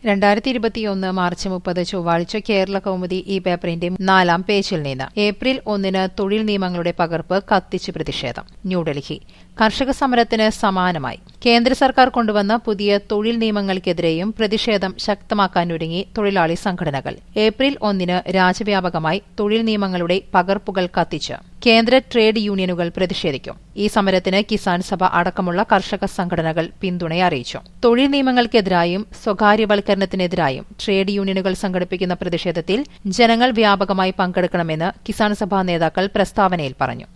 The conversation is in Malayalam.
രണ്ടായിരത്തി ഇരുപത്തിയൊന്ന് മാർച്ച് മുപ്പത് ചൊവ്വാഴ്ച കേരള കൗമുദി ഈ പേപ്പറിന്റെ നാലാം പേജിൽ നിന്ന് ഏപ്രിൽ ഒന്നിന് തൊഴിൽ നിയമങ്ങളുടെ പകർപ്പ് കത്തിച്ച് പ്രതിഷേധം ന്യൂഡൽഹി കർഷക സമരത്തിന് സമാനമായി കേന്ദ്ര സർക്കാർ കൊണ്ടുവന്ന പുതിയ തൊഴിൽ നിയമങ്ങൾക്കെതിരെയും പ്രതിഷേധം ശക്തമാക്കാനൊരുങ്ങി തൊഴിലാളി സംഘടനകൾ ഏപ്രിൽ ഒന്നിന് രാജ്യവ്യാപകമായി തൊഴിൽ നിയമങ്ങളുടെ പകർപ്പുകൾ കത്തിച്ച് കേന്ദ്ര ട്രേഡ് യൂണിയനുകൾ പ്രതിഷേധിക്കും ഈ സമരത്തിന് കിസാൻ സഭ അടക്കമുള്ള കർഷക സംഘടനകൾ പിന്തുണ അറിയിച്ചു തൊഴിൽ നിയമങ്ങൾക്കെതിരായും സ്വകാര്യവൽക്കരണത്തിനെതിരായും ട്രേഡ് യൂണിയനുകൾ സംഘടിപ്പിക്കുന്ന പ്രതിഷേധത്തിൽ ജനങ്ങൾ വ്യാപകമായി പങ്കെടുക്കണമെന്ന് കിസാൻ സഭാ നേതാക്കൾ പ്രസ്താവനയിൽ പറഞ്ഞു